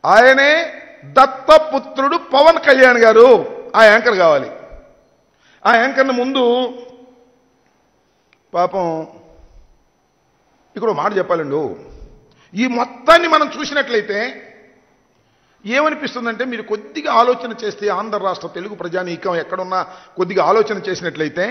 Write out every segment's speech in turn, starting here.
ఆయనే దత్తపుత్రుడు పవన్ కళ్యాణ్ గారు ఆ యాంకర్ కావాలి ఆ యాంకర్ని ముందు పాపం ఇక్కడ ఒక మాట చెప్పాలండి ఈ మొత్తాన్ని మనం చూసినట్లయితే ఏమనిపిస్తుందంటే మీరు కొద్దిగా ఆలోచన చేస్తే ఆంధ్ర రాష్ట్ర తెలుగు ప్రజానీకం ఎక్కడున్నా కొద్దిగా ఆలోచన చేసినట్లయితే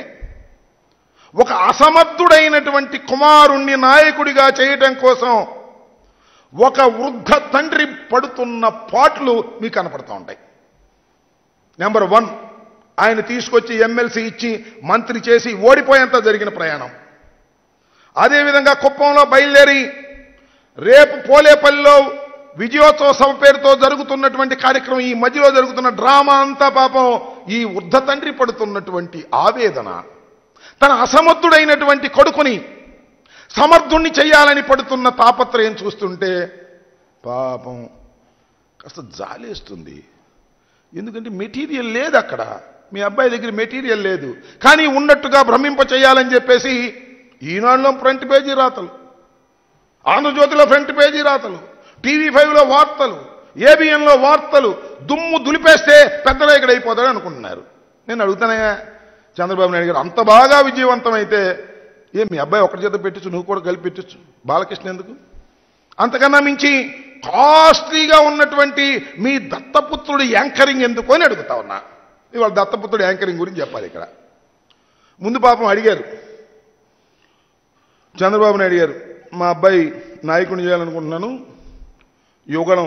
ఒక అసమర్థుడైనటువంటి కుమారుణ్ణి నాయకుడిగా చేయటం కోసం ఒక వృద్ధ తండ్రి పడుతున్న పాటలు మీకు కనపడుతూ ఉంటాయి నెంబర్ వన్ ఆయన తీసుకొచ్చి ఎమ్మెల్సీ ఇచ్చి మంత్రి చేసి ఓడిపోయేంత జరిగిన ప్రయాణం అదేవిధంగా కుప్పంలో బయలుదేరి రేపు పోలేపల్లిలో విజయోత్సవ సభ పేరుతో జరుగుతున్నటువంటి కార్యక్రమం ఈ మధ్యలో జరుగుతున్న డ్రామా అంతా పాపం ఈ వృద్ధ తండ్రి పడుతున్నటువంటి ఆవేదన తన అసమర్థుడైనటువంటి కొడుకుని సమర్థుణ్ణి చేయాలని పడుతున్న తాపత్రయం చూస్తుంటే పాపం కాస్త జాలేస్తుంది ఎందుకంటే మెటీరియల్ లేదు అక్కడ మీ అబ్బాయి దగ్గర మెటీరియల్ లేదు కానీ ఉన్నట్టుగా భ్రమింప చేయాలని చెప్పేసి ఈనాడులో ఫ్రంట్ పేజీ రాతలు ఆంధ్రజ్యోతిలో ఫ్రంట్ పేజీ రాతలు టీవీ ఫైవ్లో వార్తలు ఏబిఎన్లో వార్తలు దుమ్ము దులిపేస్తే పెద్ద నాయకుడు అయిపోతాడు అనుకుంటున్నారు నేను అడుగుతానయ్యా చంద్రబాబు నాయుడు గారు అంత బాగా విజయవంతమైతే ఏ మీ అబ్బాయి ఒకటి చేత పెట్టచ్చు నువ్వు కూడా కలిపి పెట్టచ్చు బాలకృష్ణ ఎందుకు అంతకన్నా మించి కాస్ట్లీగా ఉన్నటువంటి మీ దత్తపుత్రుడి యాంకరింగ్ ఎందుకు అని అడుగుతా ఉన్నా ఇవాళ దత్తపుత్రుడి యాంకరింగ్ గురించి చెప్పాలి ఇక్కడ ముందు పాపం అడిగారు చంద్రబాబు నాయుడు గారు మా అబ్బాయి నాయకుడిని చేయాలనుకుంటున్నాను యుగళం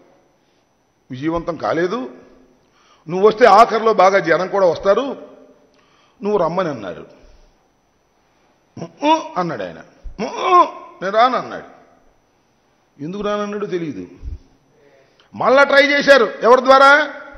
విజయవంతం కాలేదు నువ్వు వస్తే ఆఖరిలో బాగా జనం కూడా వస్తారు నువ్వు రమ్మని అన్నారు "ఉమ్మ్" అన్నాడు ఆయన "ఉమ్మ్, నేను రానన్నాడు ఎందుకు రానన్నాడు తెలియదు మళ్ళా ట్రై చేశారు ఎవరి ద్వారా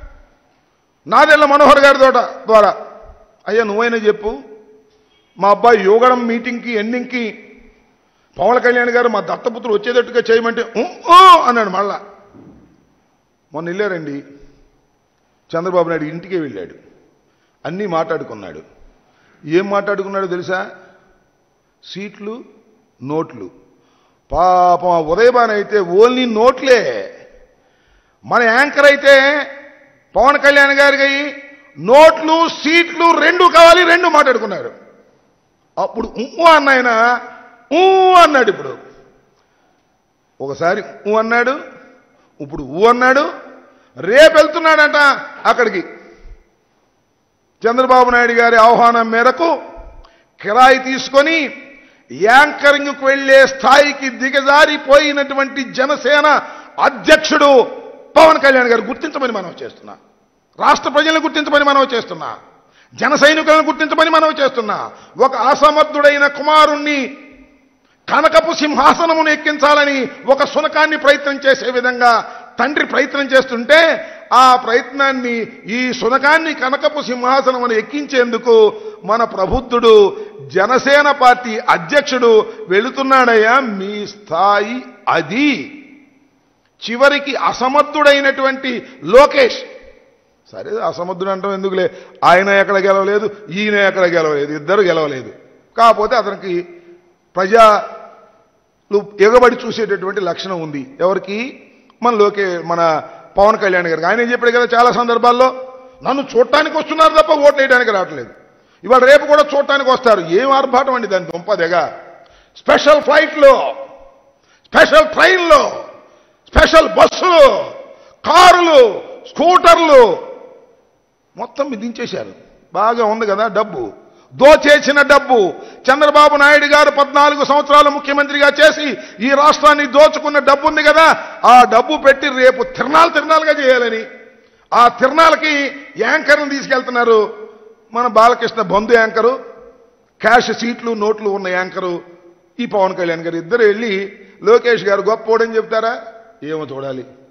నాదెళ్ళ మనోహర్ గారి తోట ద్వారా అయ్యా నువ్వైనా చెప్పు మా అబ్బాయి యోగడం మీటింగ్కి ఎండింగ్కి పవన్ కళ్యాణ్ గారు మా దత్తపుత్రులు వచ్చేటట్టుగా చేయమంటే "ఉ, ఊ" అన్నాడు మళ్ళా మొన్న వెళ్ళారండి చంద్రబాబు నాయుడు ఇంటికే వెళ్ళాడు అన్నీ మాట్లాడుకున్నాడు ఏం మాట్లాడుకున్నాడో తెలుసా సీట్లు నోట్లు పాపం ఆ ఉదయబాన్ అయితే ఓన్లీ నోట్లే మన యాంకర్ అయితే పవన్ కళ్యాణ్ గారికి నోట్లు సీట్లు రెండు కావాలి రెండు మాట్లాడుకున్నారు అప్పుడు ఊ అన్నాయన ఊ అన్నాడు ఇప్పుడు ఒకసారి ఊ అన్నాడు ఇప్పుడు ఊ అన్నాడు రేపు వెళ్తున్నాడంట అక్కడికి చంద్రబాబు నాయుడు గారి ఆహ్వానం మేరకు కిరాయి తీసుకొని యాంకరింగ్కు వెళ్లే స్థాయికి దిగజారిపోయినటువంటి జనసేన అధ్యక్షుడు పవన్ కళ్యాణ్ గారు గుర్తించమని మనం చేస్తున్నా రాష్ట్ర ప్రజలను గుర్తించమని మనం చేస్తున్నా జన సైనికులను గుర్తించమని మనం చేస్తున్నా ఒక అసమర్థుడైన కుమారుణ్ణి కనకపు సింహాసనమును ఎక్కించాలని ఒక సునకాన్ని ప్రయత్నం చేసే విధంగా తండ్రి ప్రయత్నం చేస్తుంటే ఆ ప్రయత్నాన్ని ఈ సునకాన్ని కనకపు సింహాసనమును ఎక్కించేందుకు మన ప్రబుద్ధుడు జనసేన పార్టీ అధ్యక్షుడు వెళుతున్నాడయ్యా మీ స్థాయి అది చివరికి అసమర్థుడైనటువంటి లోకేష్ సరే అసమర్థుడు అంటాం ఎందుకులే ఆయన ఎక్కడ గెలవలేదు ఈయన ఎక్కడ గెలవలేదు ఇద్దరు గెలవలేదు కాకపోతే అతనికి ప్రజలు ఎగబడి చూసేటటువంటి లక్షణం ఉంది ఎవరికి మన లోకే మన పవన్ కళ్యాణ్ గారికి ఆయన ఏం చెప్పాడు కదా చాలా సందర్భాల్లో నన్ను చూడటానికి వస్తున్నారు తప్ప ఓట్లు వేయడానికి రావట్లేదు ఇవాళ రేపు కూడా చూడటానికి వస్తారు ఏం ఆర్భాటం అండి దాని దుంపదెగా స్పెషల్ ఫ్లైట్లో స్పెషల్ ట్రైన్లో స్పెషల్ బస్సులు కారులు స్కూటర్లు మొత్తం మీరు దించేశారు బాగా ఉంది కదా డబ్బు దోచేసిన డబ్బు చంద్రబాబు నాయుడు గారు పద్నాలుగు సంవత్సరాలు ముఖ్యమంత్రిగా చేసి ఈ రాష్ట్రాన్ని దోచుకున్న డబ్బు ఉంది కదా ఆ డబ్బు పెట్టి రేపు తిరణాలు తిరణాలుగా చేయాలని ఆ తిరణాలకి యాంకర్ని తీసుకెళ్తున్నారు మన బాలకృష్ణ బంధు యాంకరు క్యాష్ సీట్లు నోట్లు ఉన్న యాంకరు ఈ పవన్ కళ్యాణ్ గారు ఇద్దరు వెళ్ళి లోకేష్ గారు గొప్పోడని చెప్తారా ఏమో చూడాలి